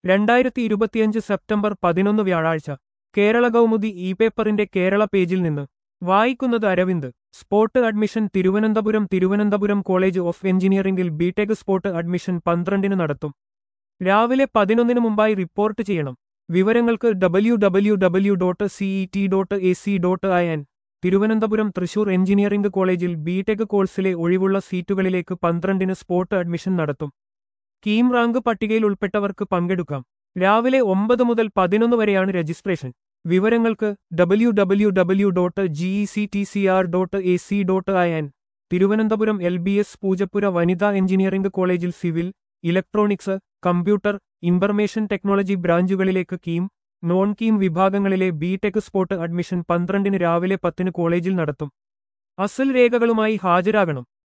രണ്ടായിരത്തി ഇരുപത്തിയഞ്ച് സെപ്റ്റംബർ പതിനൊന്ന് വ്യാഴാഴ്ച കേരള കൗമുദി ഇ പേപ്പറിന്റെ കേരള പേജിൽ നിന്ന് വായിക്കുന്നത് Aravind spot admission Thiruvananthapuram Thiruvananthapuram college of എഞ്ചിനീയറിംഗിൽ ബിടെക് സ്പോട്ട് അഡ്മിഷൻ പന്ത്രണ്ടിന് നടത്തും രാവിലെ പതിനൊന്നിന് മുമ്പായി റിപ്പോർട്ട് ചെയ്യണം വിവരങ്ങൾക്ക് W W W dot CE T dot A C dot I N Thiruvananthapuram Thrissur engineering കോളേജിൽ ബിടെക് കോഴ്സിലെ ഒഴിവുള്ള സീറ്റുകളിലേക്ക് പന്ത്രണ്ടിന് സ്പോട്ട് അഡ്മിഷൻ നടത്തും കീം റാങ്ക് പട്ടികയിൽ ഉൾപ്പെട്ടവർക്ക് പങ്കെടുക്കാം രാവിലെ ഒമ്പത് മുതൽ പതിനൊന്ന് വരെയാണ് രജിസ്ട്രേഷൻ വിവരങ്ങൾക്ക് W W W dot GE C T C R dot A C dot I N Thiruvananthapuram L B S Poojappura വനിതാ എഞ്ചിനീയറിംഗ് കോളേജിൽ civil electronics computer information technology ബ്രാഞ്ചുകളിലേക്ക് കീം നോൺ കീം വിഭാഗങ്ങളിലെ ബിടെക് സ്പോട്ട് അഡ്മിഷൻ പന്ത്രണ്ടിന് രാവിലെ പത്തിന് കോളേജിൽ നടത്തും അസൽ രേഖകളുമായി ഹാജരാകണം